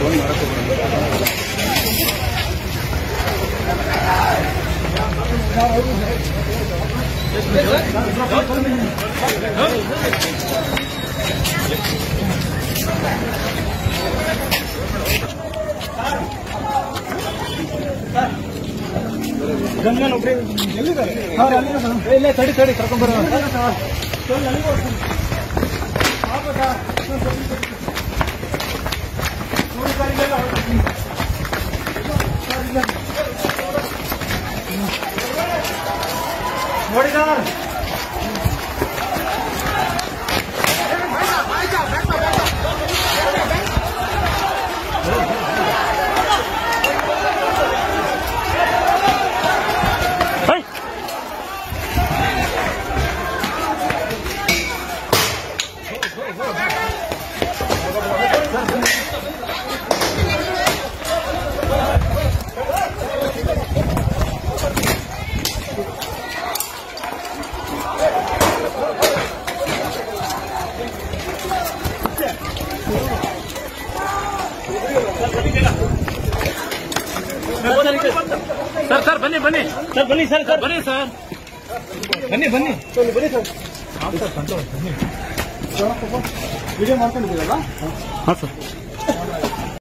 Phone ಮಾಡಕ್ಕೆ ಹೋಗ್ಬೇಡ. ಗಂಗನ್ ಒಬ್ರು ಎಲ್ಲಿದ್ದಾರೆ ಅವ್ರು ಅಲ್ಲಿಗೆ ಸರ್. ಏ, ಇಲ್ಲೇ ತಡಿ ತಡಿ ಕರ್ಕೊಂಡ್ ಬರೋ ನೋಡಿ ಸರ್ ಸರ್ ಸರ್ ಬನ್ನಿ ಬನ್ನಿ ಸರ್ ಬನ್ನಿ ಸರ್ ಸರ್ ಬನ್ನಿ ಸರ್ ಬನ್ನಿ ಬನ್ನಿ ಬನ್ನಿ ಸರ್ ವಿಡಿಯೋ ಮಾಡ್ಕೊಂಡಿದ್ದೀರಲ್ಲ ಹಾಂ ಸರ್